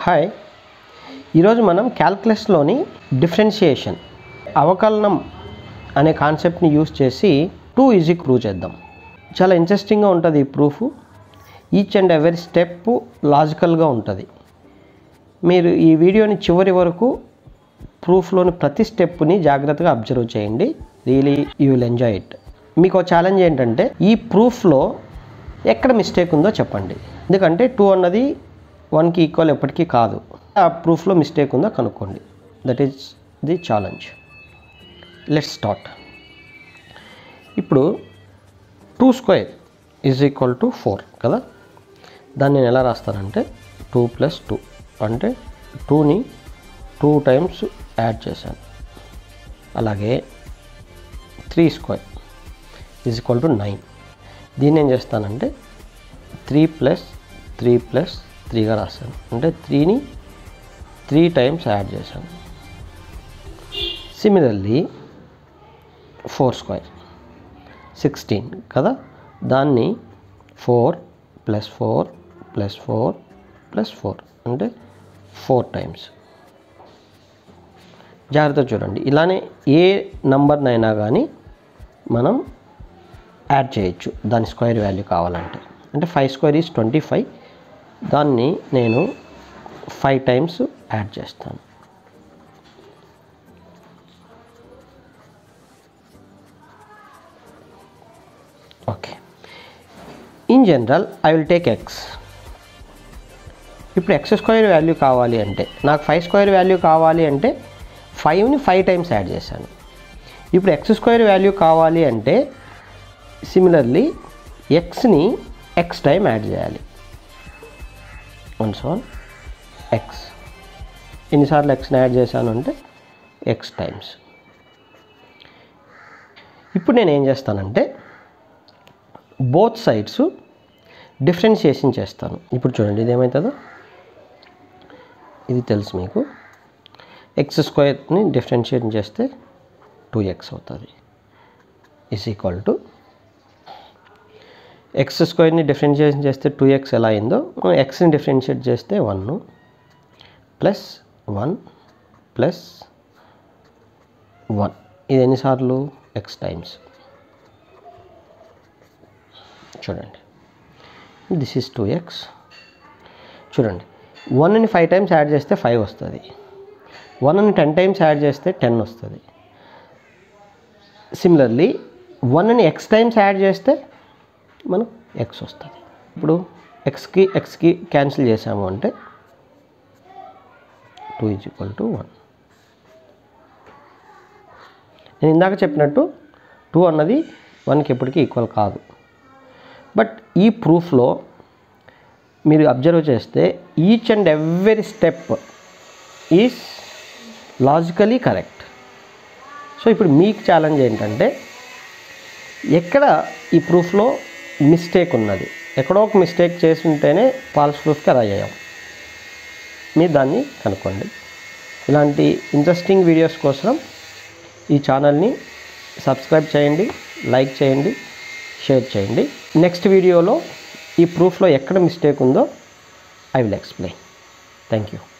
hi ఈరోజు మనం క్యాల్కులస్లోని differentiation అవకలనం అనే కాన్సెప్ట్ని యూస్ చేసి టూ ఈజీ ప్రూవ్ చేద్దాం చాలా ఇంట్రెస్టింగ్గా ఉంటుంది ఈ proof each and every step లాజికల్గా ఉంటుంది మీరు ఈ వీడియోని చివరి వరకు ప్రూఫ్లోని ప్రతి స్టెప్ని జాగ్రత్తగా అబ్జర్వ్ చేయండి really you will enjoy it మీకు ఛాలెంజ్ ఏంటంటే ఈ ప్రూఫ్లో ఎక్కడ మిస్టేక్ ఉందో చెప్పండి ఎందుకంటే టూ అన్నది వన్కి ఈక్వల్ ఎప్పటికీ కాదు ఆ ప్రూఫ్లో మిస్టేక్ ఉందో కనుక్కోండి that is the challenge let start ఇప్పుడు two square is equal to four కదా దాన్ని నేను ఎలా రాస్తానంటే టూ ప్లస్ టూ అంటే టూని టూ టైమ్స్ యాడ్ చేశాను అలాగే three square is equal to nine దీన్ని ఏం చేస్తానంటే త్రీ ప్లస్ త్రీ ప్లస్ త్రీగా రాశాను అంటే త్రీని త్రీ టైమ్స్ యాడ్ చేశాను సిమిలర్లీ ఫోర్ స్క్వేర్ సిక్స్టీన్ కదా దాన్ని four plus four plus four plus four అంటే ఫోర్ టైమ్స్ జాగ్రత్త చూడండి ఇలానే ఏ నంబర్నైనా కానీ మనం యాడ్ చేయొచ్చు దాని స్క్వేర్ వాల్యూ కావాలంటే అంటే five square is twenty five దాన్ని నేను ఫైవ్ టైమ్స్ యాడ్ చేస్తాను okay in general I will take X ఇప్పుడు ఎక్స్ స్క్వేర్ వాల్యూ కావాలి అంటే నాకు ఫైవ్ స్క్వేర్ వాల్యూ కావాలి అంటే ఫైవ్ని ఫైవ్ టైమ్స్ యాడ్ చేశాను ఇప్పుడు ఎక్స్ స్క్వేర్ వాల్యూ కావాలి అంటే సిమిలర్లీ ఎక్స్ని ఎక్స్ టైం యాడ్ చేయాలి వన్ వన్ ఎక్స్ ఎన్నిసార్లు ఎక్స్ని యాడ్ చేశాను అంటే ఎక్స్ టైమ్స్ ఇప్పుడు నేను ఏం చేస్తానంటే బోత్ సైడ్స్ డిఫరెన్షియేషన్ చేస్తాను ఇప్పుడు చూడండి ఇది ఏమవుతుందో ఇది తెలుసు మీకు ఎక్స్ స్క్వేర్ని డిఫరెన్షియేట్ చేస్తే టూ ఎక్స్ అవుతుంది ఇస్ ఈక్వల్ టు ఎక్స్ స్క్వేర్ని డిఫరెన్షియేషన్ చేస్తే టూ ఎక్స్ ఎలా అయిందో ఎక్స్ని డిఫరెన్షియేట్ చేస్తే one plus one plus one ఇది ఎన్నిసార్లు ఎక్స్ టైమ్స్ చూడండి దిస్ ఈజ్ టూ ఎక్స్ చూడండి వన్ని ఫైవ్ టైమ్స్ యాడ్ చేస్తే ఫైవ్ వస్తుంది వన్ని టెన్ టైమ్స్ యాడ్ చేస్తే టెన్ వస్తుంది సిమిలర్లీ వన్ని ఎక్స్ టైమ్స్ యాడ్ చేస్తే మనకు ఎక్స్ వస్తుంది ఇప్పుడు ఎక్స్కి ఎక్స్కి క్యాన్సిల్ చేసాము అంటే two is equal to one నేను ఇందాక చెప్పినట్టు టూ అన్నది వన్కి ఎప్పటికీ ఈక్వల్ కాదు బట్ ఈ ప్రూఫ్లో మీరు అబ్జర్వ్ చేస్తే each and every step is logically correct so ఇప్పుడు మీకు ఛాలెంజ్ ఏంటంటే ఎక్కడ ఈ ప్రూఫ్లో మిస్టేక్ ఉన్నది ఎక్కడో ఒక మిస్టేక్ చేసి ఉంటేనే ఫాల్స్ ప్రూఫ్కి అది అయ్యాం మీరు దాన్ని కనుక్కోండి ఇలాంటి ఇంట్రెస్టింగ్ వీడియోస్ కోసం ఈ ఛానల్ని సబ్స్క్రైబ్ చేయండి లైక్ చేయండి షేర్ చేయండి నెక్స్ట్ వీడియోలో ఈ ప్రూఫ్లో ఎక్కడ మిస్టేక్ ఉందో I will explain thank you